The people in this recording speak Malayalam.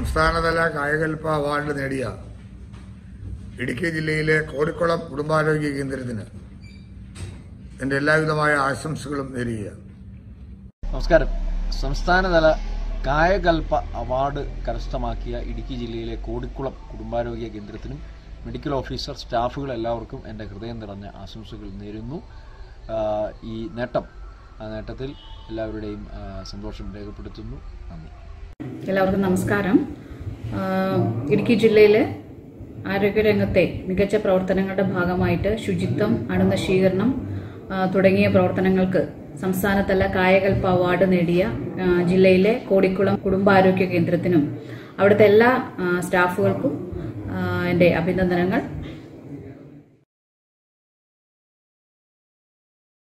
സംസ്ഥാനതല കായകൽപ്പ അവാർഡ് നേടിയ ഇടുക്കി ജില്ലയിലെ കോടിക്കുളം കുടുംബാരോഗ്യ കേന്ദ്രത്തിന് എൻ്റെ എല്ലാവിധമായ ആശംസകളും നേരുകയാണ് നമസ്കാരം സംസ്ഥാനതല കായകൽപ്പ അവാർഡ് കരസ്ഥമാക്കിയ ഇടുക്കി ജില്ലയിലെ കോടിക്കുളം കുടുംബാരോഗ്യ കേന്ദ്രത്തിനും മെഡിക്കൽ ഓഫീസർ സ്റ്റാഫുകൾ എല്ലാവർക്കും എൻ്റെ ഹൃദയം നിറഞ്ഞ ആശംസകൾ നേരുന്നു ആഹ് ഈ നേട്ടം ആ നേട്ടത്തിൽ എല്ലാവരുടെയും ആഹ് സന്തോഷം രേഖപ്പെടുത്തുന്നു നന്ദി എല്ലാവർക്കും നമസ്കാരം ആഹ് ഇടുക്കി ജില്ലയിലെ ആരോഗ്യരംഗത്തെ മികച്ച പ്രവർത്തനങ്ങളുടെ ഭാഗമായിട്ട് ശുചിത്വം അണുനശീകരണം ആഹ് തുടങ്ങിയ പ്രവർത്തനങ്ങൾക്ക് സംസ്ഥാനതല കായകൽപ്പ അവാർഡ് നേടിയ ആഹ് ജില്ലയിലെ കോടിക്കുളം കുടുംബാരോഗ്യ കേന്ദ്രത്തിനും അവിടുത്തെ എല്ലാ ആഹ് സ്റ്റാഫുകൾക്കും ആഹ് എൻ്റെ അഭിനന്ദനങ്ങൾ